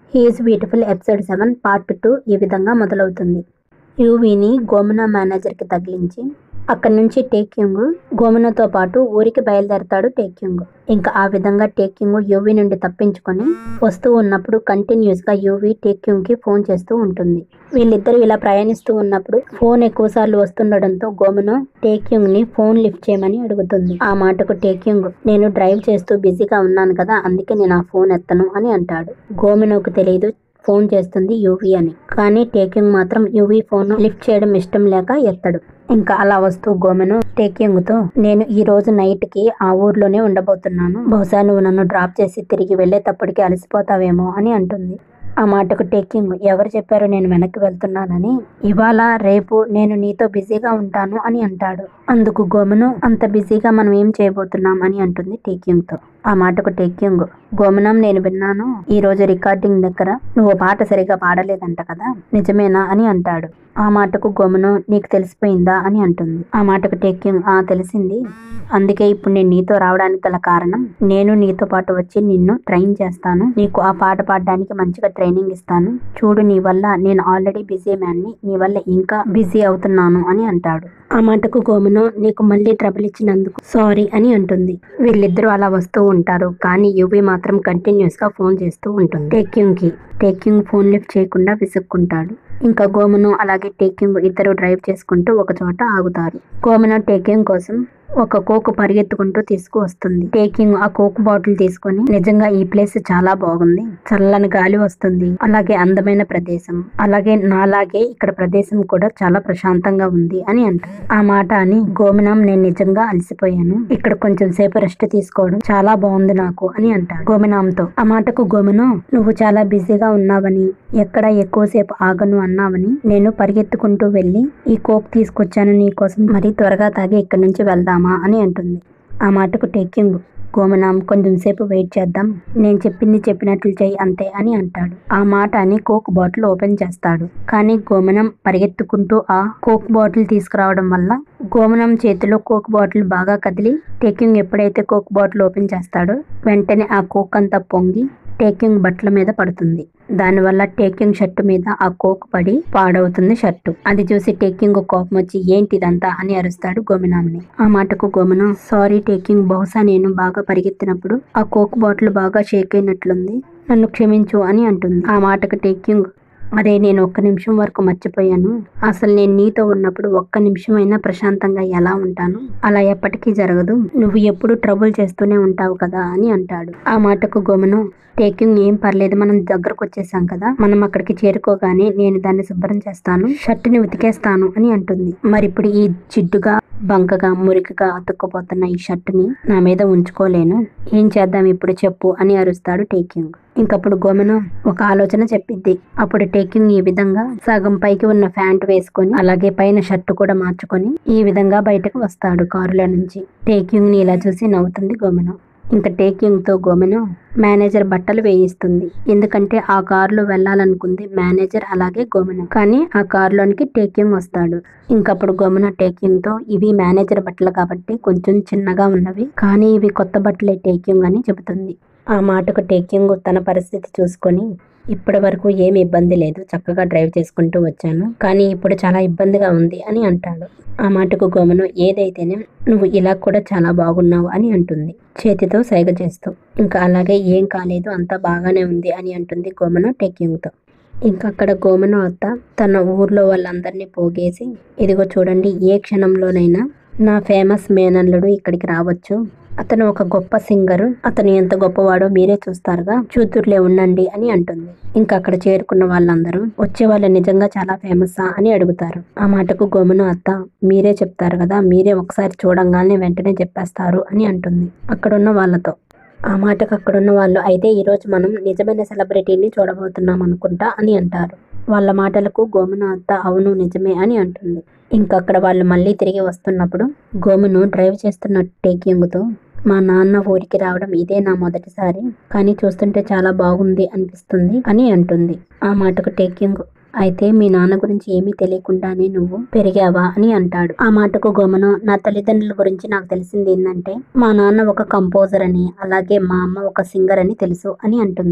he's beautiful episode seven part two ఈ విధంగా మొదలవుతుంది యూవీని గోమున మేనేజర్కి తగిలించి అక్కడి నుంచి టేక్యూంగ్ గోమునతో పాటు ఊరికి బయలుదేరతాడు టేక్యూంగ్ ఇంకా ఆ విధంగా టేక్యూంగ్ యూవీ నుండి తప్పించుకొని వస్తూ ఉన్నప్పుడు కంటిన్యూస్ గా యూవీ టేక్యూంగ్ కి ఫోన్ చేస్తూ ఉంటుంది వీళ్ళిద్దరూ ఇలా ప్రయాణిస్తూ ఉన్నప్పుడు ఫోన్ ఎక్కువ సార్లు వస్తుండడంతో గోమును టేక్యూంగ్ ని ఫోన్ లిఫ్ట్ చేయమని అడుగుతుంది ఆ మాటకు టేక్యూంగ్ నేను డ్రైవ్ చేస్తూ బిజీగా ఉన్నాను కదా అందుకే నేను ఆ ఫోన్ ఎత్తను అని అంటాడు గోమునకు తెలియదు ఫోన్ చేస్తుంది యూవీ అని కానీ టేకింగ్ మాత్రం యూవీ ఫోన్ లిఫ్ట్ చేయడం ఇష్టం లేక ఎత్తడు ఇంకా అలా వస్తూ గోమెను టేకింగ్ తో నేను ఈ రోజు నైట్ కి ఆ ఊర్లోనే ఉండబోతున్నాను బహుశా నువ్వు నన్ను డ్రాప్ చేసి తిరిగి వెళ్ళేటప్పటికి అలసిపోతావేమో అని అంటుంది ఆ మాటకు టేకింగ్ ఎవరు చెప్పారు నేను వెనక్కి వెళ్తున్నానని ఇవాళ రేపు నేను నీతో బిజీగా ఉంటాను అని అంటాడు అందుకు గోమెను అంత బిజీగా మనం ఏం చేయబోతున్నాం అని అంటుంది టేకింగ్ తో ఆ మాటకు టేకింగ్ గోమనం నేను విన్నాను ఈ రోజు రికార్డింగ్ దగ్గర నువ్వు పాట సరిగా పాడలేదంట కదా నిజమేనా అని అంటాడు ఆ మాటకు గోమను నీకు తెలిసిపోయిందా అని అంటుంది ఆ మాటకు టేకింగ్ ఆ తెలిసింది అందుకే ఇప్పుడు నేను నీతో రావడానికి గల కారణం నేను నీతో పాటు వచ్చి నిన్ను ట్రైన్ చేస్తాను నీకు ఆ పాట పాడడానికి మంచిగా ట్రైనింగ్ ఇస్తాను చూడు నీ వల్ల నేను ఆల్రెడీ బిజీ మ్యాన్ని నీ వల్ల ఇంకా బిజీ అవుతున్నాను అని అంటాడు ఆ మాటకు గోమను నీకు మళ్ళీ ట్రబుల్ ఇచ్చినందుకు సారీ అని అంటుంది వీళ్ళిద్దరూ అలా వస్తూ ఉంటారు కానీ యువి మాత్రం కంటిన్యూస్ గా ఫోన్ చేస్తూ ఉంటుంది టేక్యూంగ్ కి టేక్యూంగ్ ఫోన్ లిఫ్ట్ చేయకుండా విసుక్కుంటాడు ఇంకా గోమను అలాగే టేకింగ్ ఇద్దరు డ్రైవ్ చేసుకుంటూ ఒక చోట ఆగుతారు గోమను టేకింగ్ కోసం ఒక కోక్ పరిగెత్తుకుంటూ తీసుకువస్తుంది టేకింగ్ ఆ కోక్ బాటిల్ తీసుకొని నిజంగా ఈ ప్లేస్ చాలా బాగుంది చల్లని గాలి వస్తుంది అలాగే అందమైన ప్రదేశం అలాగే నాలాగే ఇక్కడ ప్రదేశం కూడా చాలా ప్రశాంతంగా ఉంది అని అంటారు ఆ మాట అని గోమనం నేను నిజంగా అలసిపోయాను ఇక్కడ కొంచెం సేపు రెస్ట్ తీసుకోవడం చాలా బాగుంది నాకు అని అంటాడు గోమినాంతో ఆ మాటకు గోమను నువ్వు చాలా బిజీగా ఉన్నావని ఎక్కడ ఎక్కువసేపు ఆగను అన్నావని నేను పరిగెత్తుకుంటూ వెళ్ళి ఈ కోక్ తీసుకొచ్చాను నీ కోసం మరి త్వరగా తాగి ఇక్కడి నుంచి వెళ్దామా అని అంటుంది ఆ మాటకు టేకింగ్ గోమనాం కొంచెం సేపు వెయిట్ చేద్దాం నేను చెప్పింది చెప్పినట్లు చెయ్యి అంతే అని అంటాడు ఆ మాట అని కోక్ బాటిల్ ఓపెన్ చేస్తాడు కానీ గోమనం పరిగెత్తుకుంటూ ఆ కోక్ బాటిల్ తీసుకురావడం వల్ల గోమనం చేతిలో కోక్ బాటిల్ బాగా కదిలి టేకింగ్ ఎప్పుడైతే కోక్ బాటిల్ ఓపెన్ చేస్తాడో వెంటనే ఆ కోక్ అంతా పొంగి టేకింగ్ బట్టల మీద పడుతుంది దానివల్ల టేకింగ్ షర్టు మీద ఆ కోక్ పడి పాడవుతుంది షర్టు అది చూసి టేకింగ్ కోపం వచ్చి ఏంటిదంతా అని అరుస్తాడు గోమినాంని ఆ మాటకు గోమనం సారీ టేకింగ్ బహుశా నేను బాగా పరిగెత్తినప్పుడు ఆ కోక్ బాటిల్ బాగా షేక్ అయినట్లుంది నన్ను క్షమించు అని అంటుంది ఆ మాటకు టేకింగ్ అరే నేను ఒక్క నిమిషం వరకు మర్చిపోయాను అసలు నేను నీతో ఉన్నప్పుడు ఒక్క నిమిషం అయినా ప్రశాంతంగా ఎలా ఉంటాను అలా ఎప్పటికీ జరగదు నువ్వు ఎప్పుడు ట్రబుల్ చేస్తూనే ఉంటావు కదా అని అంటాడు ఆ మాటకు గోమను టేకింగ్ ఏం పర్లేదు మనం దగ్గరకు వచ్చేసాం కదా మనం అక్కడికి చేరుకోగానే నేను దాన్ని శుభ్రం చేస్తాను షర్టుని ఉతికేస్తాను అని అంటుంది మరి ఇప్పుడు ఈ జిడ్డుగా బంకగా మురికిగా అతుక్కుపోతున్న ఈ షర్టుని నా మీద ఉంచుకోలేను ఏం చేద్దాం ఇప్పుడు చెప్పు అని అరుస్తాడు టేకింగ్ ఇంకప్పుడు గోమెను ఒక ఆలోచన చెప్పిద్ది అప్పుడు టేకింగ్ ఈ విధంగా సగం పైకి ఉన్న ప్యాంట్ వేసుకొని అలాగే పైన షర్టు కూడా మార్చుకొని ఈ విధంగా బయటకు వస్తాడు కారులో నుంచి టేకింగ్ ని ఇలా చూసి నవ్వుతుంది గోమెను ఇంకా టేకింగ్ తో గోమెను మేనేజర్ బట్టలు వేయిస్తుంది ఎందుకంటే ఆ కారులో వెళ్ళాలనుకుంది మేనేజర్ అలాగే గోమెను కానీ ఆ కారులోనికి టేకింగ్ వస్తాడు ఇంకప్పుడు గోమెను టేకింగ్ తో ఇవి మేనేజర్ బట్టలు కాబట్టి కొంచెం చిన్నగా ఉన్నవి కానీ ఇవి కొత్త బట్టలే టేకింగ్ అని చెబుతుంది ఆ మాటకు టేకింగ్ తన పరిస్థితి చూసుకొని ఇప్పటి వరకు ఏమి ఇబ్బంది లేదు చక్కగా డ్రైవ్ చేసుకుంటూ వచ్చాను కానీ ఇప్పుడు చాలా ఇబ్బందిగా ఉంది అని అంటాడు ఆ మాటకు గోమను ఏదైతేనే నువ్వు ఇలా కూడా చాలా బాగున్నావు అని అంటుంది చేతితో సైగ చేస్తూ ఇంకా అలాగే ఏం కాలేదు అంతా బాగానే ఉంది అని అంటుంది గోమను టెక్కింగ్తో ఇంకా అక్కడ గోమను అత్త తన ఊర్లో వాళ్ళందరినీ పోగేసి ఇదిగో చూడండి ఏ క్షణంలోనైనా నా ఫేమస్ మేనల్లుడు ఇక్కడికి రావచ్చు అతను ఒక గొప్ప సింగర్ అతను ఎంత గొప్పవాడో మీరే చూస్తారుగా చూతుర్లే ఉండండి అని అంటుంది ఇంకా అక్కడ చేరుకున్న వాళ్ళందరూ వచ్చే వాళ్ళు నిజంగా చాలా ఫేమస్ అని అడుగుతారు ఆ మాటకు గోమను అత్త మీరే చెప్తారు కదా మీరే ఒకసారి చూడంగానే వెంటనే చెప్పేస్తారు అని అంటుంది అక్కడున్న వాళ్ళతో ఆ మాటకు అక్కడున్న వాళ్ళు అయితే ఈ రోజు మనం నిజమైన సెలబ్రిటీని చూడబోతున్నాం అనుకుంటా అని అంటారు వాళ్ళ మాటలకు గోమును అత్త అవును నిజమే అని అంటుంది ఇంకా అక్కడ వాళ్ళు మళ్ళీ తిరిగి వస్తున్నప్పుడు గోమును డ్రైవ్ చేస్తున్న టేకింగ్తో మా నాన్న ఊరికి రావడం ఇదే నా మొదటిసారి కానీ చూస్తుంటే చాలా బాగుంది అనిపిస్తుంది అని అంటుంది ఆ మాటకు టేకింగ్ అయితే మీ నాన్న గురించి ఏమీ తెలియకుండానే నువ్వు పెరిగావా అని అంటాడు ఆ మాటకు గోమను నా తల్లిదండ్రుల గురించి నాకు తెలిసింది ఏంటంటే మా నాన్న ఒక కంపోజర్ అని అలాగే మా అమ్మ ఒక సింగర్ అని తెలుసు అని అంటుంది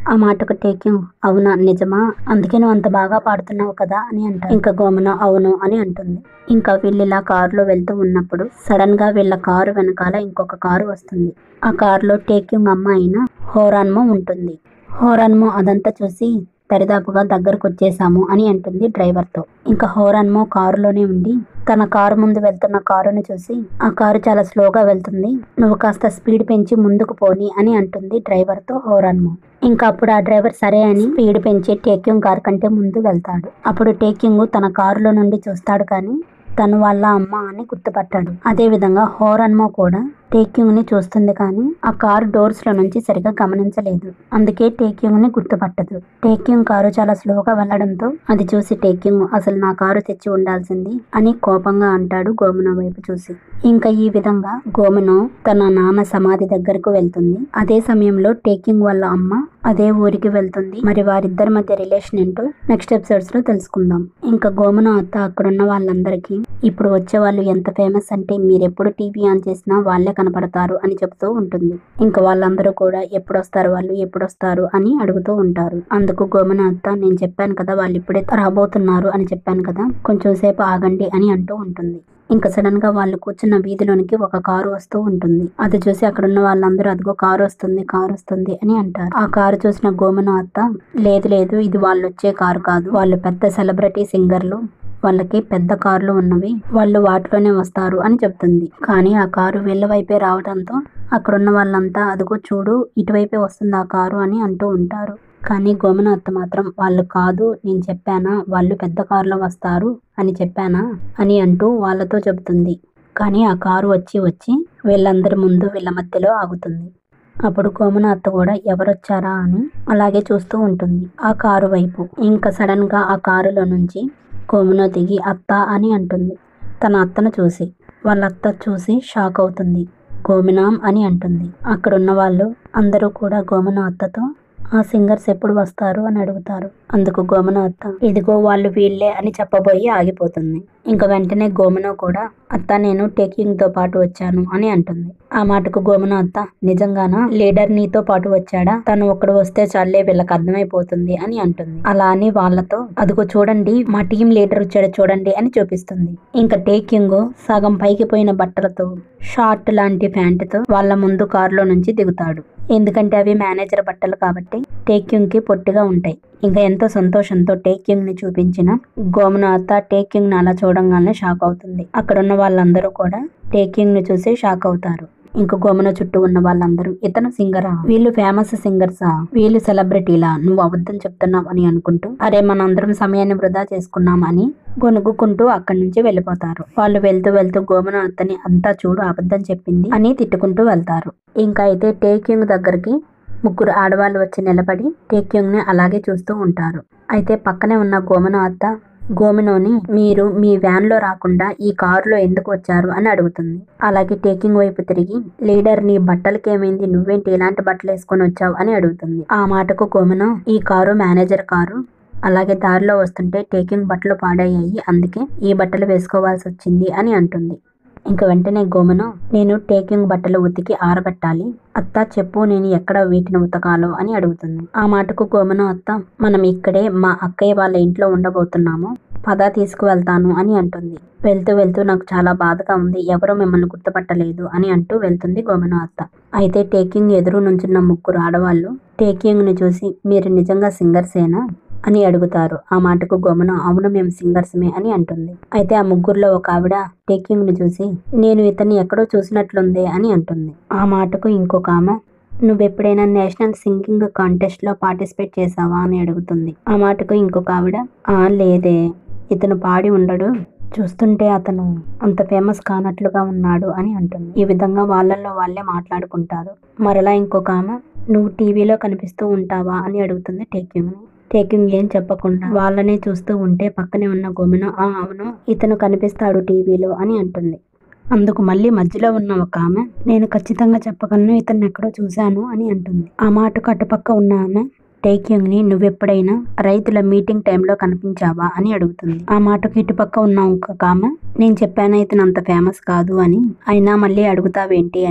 ఆ మాటకు టేకింగ్ అవునా నిజమా అందుకే నువ్వు అంత బాగా పాడుతున్నావు కదా అని అంటారు ఇంకా గోమన అవును అని అంటుంది ఇంకా వీళ్ళు ఇలా కారులో వెళ్తూ ఉన్నప్పుడు సడన్ గా వీళ్ళ కారు వెనకాల ఇంకొక కారు వస్తుంది ఆ కారులో టేకింగ్ అమ్మ అయిన హోరాన్మో ఉంటుంది హోరాన్మో అదంతా చూసి దరిదాపుగా దగ్గరకు వచ్చేసాము అని అంటుంది డ్రైవర్తో ఇంకా హోరాన్మో కారులోనే ఉండి తన కారు ముందు వెళ్తున్న కారుని చూసి ఆ కారు చాలా స్లోగా వెళ్తుంది నువ్వు కాస్త స్పీడ్ పెంచి ముందుకు పోని అని అంటుంది డ్రైవర్తో హోరాన్మో ఇంకా అప్పుడు ఆ డ్రైవర్ సరే అని స్పీడ్ పెంచి టేక్యూంగ్ కార్ కంటే ముందు వెళ్తాడు అప్పుడు టేక్యూంగ్ తన కారులో నుండి చూస్తాడు కానీ తను వాళ్ళ అమ్మ అని గుర్తుపట్టాడు అదే విధంగా హోరన్మో కూడా టేక్యూంగ్ ని చూస్తుంది కానీ ఆ కారు డోర్స్ లో నుంచి సరిగా గమనించలేదు అందుకే టేక్యూంగ్ ని గుర్తుపట్టదు టేక్యూంగ్ కారు చాలా స్లోగా వెళ్లడంతో అది చూసి టేక్యూంగ్ అసలు నా కారు తెచ్చి ఉండాల్సింది అని కోపంగా అంటాడు గోమున వైపు చూసి ఇంకా ఈ విధంగా గోమును తన నాన్న సమాధి దగ్గరకు వెళ్తుంది అదే సమయంలో టేకింగ్ వాళ్ళ అమ్మ అదే ఊరికి వెళ్తుంది మరి వారిద్దరి మధ్య రిలేషన్ ఏంటో నెక్స్ట్ ఎపిసోడ్స్ లో తెలుసుకుందాం ఇంకా గోమున అత్త అక్కడున్న వాళ్ళందరికీ ఇప్పుడు వచ్చే వాళ్ళు ఎంత ఫేమస్ అంటే మీరు ఎప్పుడు టీవీ ఆన్ చేసినా వాళ్ళే కనపడతారు అని చెబుతూ ఉంటుంది ఇంకా వాళ్ళందరూ కూడా ఎప్పుడు వస్తారు వాళ్ళు ఎప్పుడు వస్తారు అని అడుగుతూ ఉంటారు అందుకు గోమన అత్త నేను చెప్పాను కదా వాళ్ళు ఇప్పుడే రాబోతున్నారు అని చెప్పాను కదా కొంచెం సేపు ఆగండి అని అంటూ ఉంటుంది ఇంకా సడన్ గా వాళ్ళు కూర్చున్న వీధిలోనికి ఒక కారు వస్తూ ఉంటుంది అది చూసి అక్కడ ఉన్న వాళ్ళందరూ అదిగో కారు వస్తుంది కారు వస్తుంది అని అంటారు ఆ కారు చూసిన గోమన అత్త లేదు లేదు ఇది వాళ్ళు వచ్చే కారు కాదు వాళ్ళు పెద్ద సెలబ్రిటీ సింగర్లు వాళ్ళకి పెద్ద కార్లు ఉన్నవి వాళ్ళు వాటిలోనే వస్తారు అని చెప్తుంది కానీ ఆ కారు వీళ్ళ వైపే రావడంతో అక్కడున్న వాళ్ళంతా అదిగో చూడు ఇటువైపే వస్తుంది ఆ కారు అని అంటూ ఉంటారు కానీ గోమన అత్త మాత్రం వాళ్ళు కాదు నేను చెప్పానా వాళ్ళు పెద్ద కారులో వస్తారు అని చెప్పానా అని అంటూ వాళ్ళతో చెబుతుంది కానీ ఆ కారు వచ్చి వచ్చి వీళ్ళందరి ముందు వీళ్ళ మధ్యలో ఆగుతుంది అప్పుడు గోమన అత్త కూడా ఎవరొచ్చారా అని అలాగే చూస్తూ ఉంటుంది ఆ కారు వైపు ఇంకా సడన్ గా ఆ కారులో నుంచి గోమున దిగి అత్త అని అంటుంది తన అత్తను చూసి వాళ్ళ అత్త చూసి షాక్ అవుతుంది గోమినాం అని అంటుంది అక్కడున్న వాళ్ళు అందరూ కూడా గోమన అత్తతో ఆ సింగర్స్ ఎప్పుడు వస్తారు అని అడుగుతారు అందుకు గోమన అత్త ఇదిగో వాళ్ళు వీళ్ళే అని చెప్పబోయి ఆగిపోతుంది ఇంకా వెంటనే గోమన కూడా అత్త నేను టేకింగ్ తో పాటు వచ్చాను అని అంటుంది ఆ మాటకు గోమన అత్త నిజంగానా లీడర్ నీతో పాటు వచ్చాడా తను ఒక్కడు వస్తే చాలే వీళ్ళకి అర్థమైపోతుంది అని అంటుంది అలా అని వాళ్ళతో అదిగో చూడండి మా టీం లీడర్ వచ్చాడు చూడండి అని చూపిస్తుంది ఇంకా టేకింగ్ సగం పైకి పోయిన బట్టలతో షార్ట్ లాంటి ప్యాంటుతో వాళ్ళ ముందు కారులో నుంచి దిగుతాడు ఎందుకంటే అవి మేనేజర్ బట్టలు కాబట్టి టేక్యూంగ్ కి పొట్టిగా ఉంటాయి ఇంకా ఎంతో సంతోషంతో టేక్యూంగ్ ని చూపించిన గోమున అత్త టేక్యూంగ్ ని అలా చూడంగానే షాక్ అవుతుంది అక్కడ ఉన్న వాళ్ళందరూ కూడా టేక్యూంగ్ ని చూసి షాక్ అవుతారు ఇంకా గోమున చుట్టూ ఉన్న వాళ్ళందరూ ఇతను సింగరా వీళ్ళు ఫేమస్ సింగర్సా వీళ్ళు సెలబ్రిటీలా నువ్వు అబద్ధం చెప్తున్నావు అని అనుకుంటూ అరే మనందరం సమయాన్ని వృధా చేసుకున్నాం అని గొనుగుకుంటూ అక్కడి నుంచి వెళ్ళిపోతారు వాళ్ళు వెళ్తూ వెళ్తూ గోమన అత్తని అంతా చూడు అబద్ధం చెప్పింది అని తిట్టుకుంటూ వెళ్తారు ఇంకా అయితే టేక్యూంగ్ దగ్గరికి ముగ్గురు ఆడవాళ్ళు వచ్చి నిలబడి టేక్యూంగ్ ని అలాగే చూస్తూ ఉంటారు అయితే పక్కనే ఉన్న గోమన అత్త గోమినోని మీరు మీ వ్యాన్ లో రాకుండా ఈ కారులో ఎందుకు వచ్చారు అని అడుగుతుంది అలాగే టేకింగ్ వైపు తిరిగి లీడర్ నీ బట్టలకి ఏమైంది నువ్వేంటి ఇలాంటి బట్టలు వేసుకొని వచ్చావు అని అడుగుతుంది ఆ మాటకు గోమినో ఈ కారు మేనేజర్ కారు అలాగే దారిలో వస్తుంటే టేకింగ్ బట్టలు పాడయ్యాయి అందుకే ఈ బట్టలు వేసుకోవాల్సి వచ్చింది అని అంటుంది ఇంక వెంటనే గోమను నేను టేకింగ్ బట్టలు ఉతికి ఆరబెట్టాలి అత్త చెప్పు నేను ఎక్కడ వీటిని ఉతకాలో అని అడుగుతుంది ఆ మాటకు గోమను అత్త మనం ఇక్కడే మా అక్కయ్య వాళ్ళ ఇంట్లో ఉండబోతున్నాము పద తీసుకువెళ్తాను అని అంటుంది వెళ్తూ వెళ్తూ నాకు చాలా బాధగా ఉంది ఎవరో మిమ్మల్ని గుర్తుపట్టలేదు అని అంటూ వెళ్తుంది గోమను అత్త అయితే టేకింగ్ ఎదురు నుంచున్న ముగ్గురు ఆడవాళ్ళు టేకింగ్ ని చూసి మీరు నిజంగా సింగర్సేనా అని అడుగుతారు ఆ మాటకు గోమన అవును మేము సింగర్స్మే అని అంటుంది అయితే ఆ ముగ్గురులో ఒక ఆవిడ టేకింగ్ ని చూసి నేను ఇతన్ని ఎక్కడో చూసినట్లుందే అని అంటుంది ఆ మాటకు ఇంకొక ఆమె నువ్వెప్పుడైనా నేషనల్ సింగింగ్ కాంటెస్ట్ లో పార్టిసిపేట్ చేసావా అని అడుగుతుంది ఆ మాటకు ఇంకొక ఆవిడ ఆ లేదే ఇతను పాడి ఉండడు చూస్తుంటే అతను అంత ఫేమస్ కానట్లుగా ఉన్నాడు అని అంటుంది ఈ విధంగా వాళ్ళల్లో వాళ్ళే మాట్లాడుకుంటారు మరలా ఇంకొక ఆమె నువ్వు టీవీలో కనిపిస్తూ ఉంటావా అని అడుగుతుంది టేకింగ్ టేకింగ్ ఏం చెప్పకుండా వాళ్ళనే చూస్తూ ఉంటే పక్కనే ఉన్న గోమెన ఆ అవును ఇతను కనిపిస్తాడు టీవీలో అని అంటుంది అందుకు మళ్ళీ మధ్యలో ఉన్న ఒక ఆమె నేను ఖచ్చితంగా చెప్పగలను ఇతన్ని ఎక్కడో చూశాను అని అంటుంది ఆ మాటకు అటుపక్క ఉన్న ఆమె టేకింగ్ ని నువ్వెప్పుడైనా రైతుల మీటింగ్ టైంలో కనిపించావా అని అడుగుతుంది ఆ మాటకు ఇటుపక్క ఉన్న ఇంకొక ఆమె నేను చెప్పాను ఇతను అంత ఫేమస్ కాదు అని అయినా మళ్ళీ అడుగుతావేంటి అని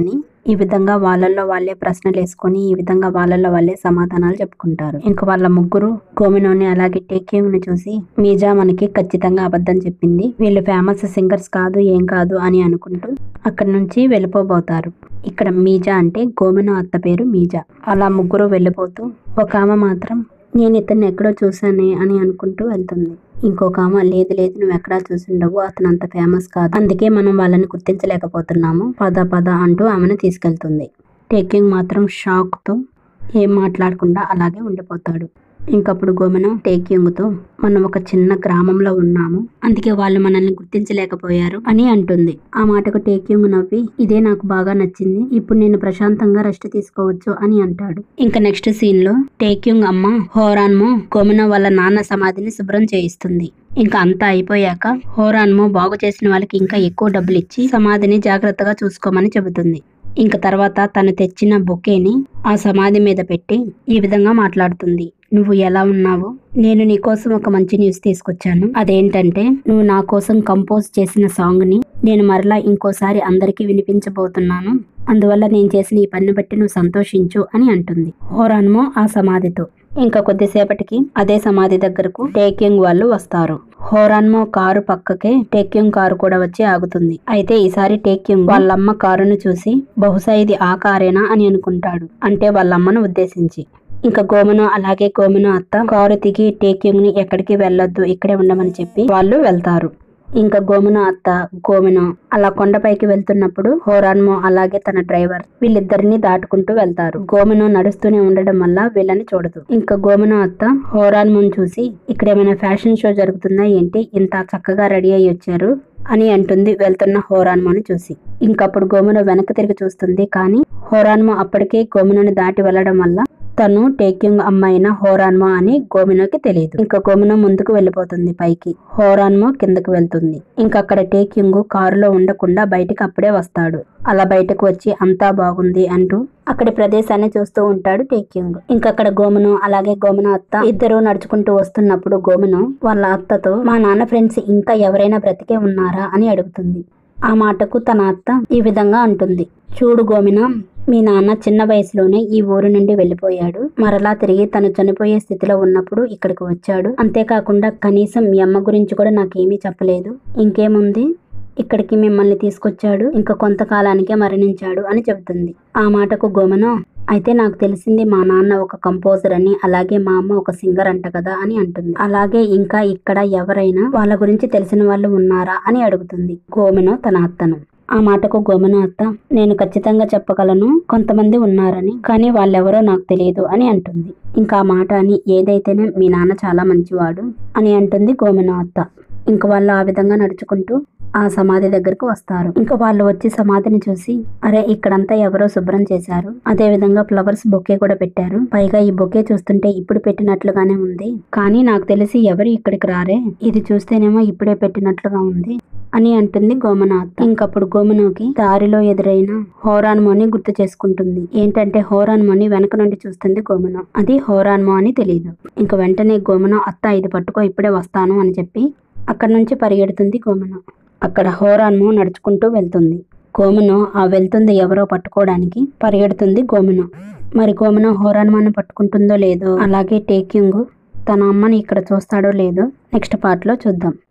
ఈ విధంగా వాళ్ళల్లో వాళ్ళే ప్రశ్నలు వేసుకొని ఈ విధంగా వాళ్ళల్లో వాళ్ళే సమాధానాలు చెప్పుకుంటారు ఇంకా వాళ్ళ ముగ్గురు గోమినోని అలాగే టేకింగ్ ని చూసి మీజా మనకి ఖచ్చితంగా అబద్ధం చెప్పింది వీళ్ళు ఫేమస్ సింగర్స్ కాదు ఏం కాదు అని అనుకుంటూ అక్కడి నుంచి వెళ్ళిపోబోతారు ఇక్కడ మీజా అంటే గోమినో అత్త పేరు మీజా అలా ముగ్గురు వెళ్ళిపోతూ ఒక ఆమె మాత్రం నేను ఇతన్ని ఎక్కడో చూసానే అని అనుకుంటూ వెళ్తుంది ఇంకొక ఆమె లేదు లేదు నువ్వు ఎక్కడా చూసిండవు అతను అంత ఫేమస్ కాదు అందుకే మనం వాళ్ళని గుర్తించలేకపోతున్నాము పద పద అంటూ ఆమెను తీసుకెళ్తుంది టేకింగ్ మాత్రం షాక్తో ఏం మాట్లాడకుండా అలాగే ఉండిపోతాడు ఇంకప్పుడు గోమెన టేకింగ్తో మనం ఒక చిన్న గ్రామంలో ఉన్నాము అందుకే వాళ్ళు మనల్ని గుర్తించలేకపోయారు అని అంటుంది ఆ మాటకు టేకింగ్ నవ్వి ఇదే నాకు బాగా నచ్చింది ఇప్పుడు నేను ప్రశాంతంగా రెస్ట్ తీసుకోవచ్చు అని అంటాడు ఇంకా నెక్స్ట్ సీన్ లో టేకింగ్ అమ్మ హోరాన్మో గోమెన వాళ్ళ నాన్న సమాధిని శుభ్రం చేయిస్తుంది ఇంకా అంతా అయిపోయాక హోరాన్మో బాగు చేసిన వాళ్ళకి ఇంకా ఎక్కువ డబ్బులు ఇచ్చి సమాధిని జాగ్రత్తగా చూసుకోమని చెబుతుంది ఇంక తర్వాత తను తెచ్చిన బొకేని ఆ సమాధి మీద పెట్టి ఈ విధంగా మాట్లాడుతుంది నువ్వు ఎలా ఉన్నావు నేను నీ కోసం ఒక మంచి న్యూస్ తీసుకొచ్చాను అదేంటంటే నువ్వు నా కోసం కంపోజ్ చేసిన సాంగ్ ని నేను మరలా ఇంకోసారి అందరికీ వినిపించబోతున్నాను అందువల్ల నేను చేసిన ఈ పని బట్టి నువ్వు సంతోషించు అని అంటుంది హోరాన్మో ఆ సమాధితో ఇంకా కొద్దిసేపటికి అదే సమాధి దగ్గరకు టేకింగ్ వాళ్ళు వస్తారు హోరాన్మో కారు పక్కకే టేక్యూంగ్ కారు కూడా వచ్చి ఆగుతుంది అయితే ఈసారి టేక్యూంగ్ వాళ్ళమ్మ కారును చూసి బహుశా ఇది ఆ కారేనా అని అనుకుంటాడు అంటే వాళ్ళమ్మను ఉద్దేశించి ఇంకా గోమను అలాగే గోమను అత్త కారు దిగి టేక్యూంగ్ ని ఎక్కడికి వెళ్ళొద్దు ఇక్కడే ఉండమని చెప్పి వాళ్ళు వెళ్తారు ఇంకా గోమున అత్త గోమున అలా కొండపైకి వెళ్తున్నప్పుడు హోరాన్మో అలాగే తన డ్రైవర్ వీళ్ళిద్దరిని దాటుకుంటూ వెళ్తారు గోమును నడుస్తూనే ఉండడం వల్ల వీళ్ళని చూడదు ఇంకా గోమున అత్త హోరాన్మోని చూసి ఇక్కడ ఏమైనా ఫ్యాషన్ షో జరుగుతుందా ఏంటి ఇంత చక్కగా రెడీ అయ్యి వచ్చారు అని అంటుంది వెళ్తున్న హోరాన్మోని చూసి ఇంకప్పుడు గోమున వెనక్కి తిరిగి చూస్తుంది కానీ హోరాన్మో అప్పటికే గోమునని దాటి వెళ్ళడం వల్ల తను టేకింగ్ అమ్మాయిన హోరాన్మో అని గోమినోకి తెలియదు ఇంకా గోమినో ముందుకు వెళ్ళిపోతుంది పైకి హోరాన్మో కిందకు వెళ్తుంది ఇంకా అక్కడ టేకింగ్ కారులో ఉండకుండా బయటికి అప్పుడే వస్తాడు అలా బయటకు వచ్చి అంతా బాగుంది అంటూ అక్కడి ప్రదేశాన్ని చూస్తూ ఉంటాడు టేకింగ్ ఇంకా అక్కడ గోమును అలాగే గోమున అత్త ఇద్దరు నడుచుకుంటూ వస్తున్నప్పుడు గోమును వాళ్ళ అత్తతో మా నాన్న ఫ్రెండ్స్ ఇంకా ఎవరైనా బ్రతికే ఉన్నారా అని అడుగుతుంది ఆ మాటకు తన అత్త ఈ విధంగా అంటుంది చూడు గోమిన మీ నాన్న చిన్న వయసులోనే ఈ ఊరు నుండి వెళ్ళిపోయాడు మరలా తిరిగి తను చనిపోయే స్థితిలో ఉన్నప్పుడు ఇక్కడికి వచ్చాడు అంతేకాకుండా కనీసం మీ అమ్మ గురించి కూడా నాకేమీ చెప్పలేదు ఇంకేముంది ఇక్కడికి మిమ్మల్ని తీసుకొచ్చాడు ఇంకా కొంతకాలానికే మరణించాడు అని చెబుతుంది ఆ మాటకు గోమను అయితే నాకు తెలిసింది మా నాన్న ఒక కంపోజర్ అని అలాగే మా అమ్మ ఒక సింగర్ అంట కదా అని అంటుంది అలాగే ఇంకా ఇక్కడ ఎవరైనా వాళ్ళ గురించి తెలిసిన వాళ్ళు ఉన్నారా అని అడుగుతుంది గోమెను తన అత్తను ఆ మాటకు గోమను అత్త నేను ఖచ్చితంగా చెప్పగలను కొంతమంది ఉన్నారని కానీ వాళ్ళెవరో నాకు తెలియదు అని అంటుంది ఇంకా ఆ మాట అని ఏదైతేనే మీ నాన్న చాలా మంచివాడు అని అంటుంది గోమను అత్త ఇంక వాళ్ళు ఆ విధంగా నడుచుకుంటూ ఆ సమాధి దగ్గరకు వస్తారు ఇంకా వాళ్ళు వచ్చి సమాధిని చూసి అరే ఇక్కడంతా ఎవరో శుభ్రం చేశారు అదే విధంగా ఫ్లవర్స్ బొకే కూడా పెట్టారు పైగా ఈ బొకే చూస్తుంటే ఇప్పుడు పెట్టినట్లుగానే ఉంది కానీ నాకు తెలిసి ఎవరు ఇక్కడికి రారే ఇది చూస్తేనేమో ఇప్పుడే పెట్టినట్లుగా ఉంది అని అంటుంది గోమనాథ్ ఇంకప్పుడు గోమనోకి దారిలో ఎదురైన హోరాన్మో అని గుర్తు చేసుకుంటుంది ఏంటంటే హోరాన్మో అని వెనక నుండి చూస్తుంది గోమనో అది హోరాన్మో అని తెలియదు ఇంక వెంటనే గోమనో అత్త ఇది పట్టుకో ఇప్పుడే వస్తాను అని చెప్పి అక్కడి నుంచి పరిగెడుతుంది గోమనో అక్కడ హోరాన్మో నడుచుకుంటూ వెళ్తుంది గోమనో ఆ వెళ్తుంది ఎవరో పట్టుకోవడానికి పరిగెడుతుంది గోమనో మరి గోమనో హోరాన్మాను పట్టుకుంటుందో లేదో అలాగే టేకింగ్ తన అమ్మని ఇక్కడ చూస్తాడో లేదో నెక్స్ట్ పార్ట్లో చూద్దాం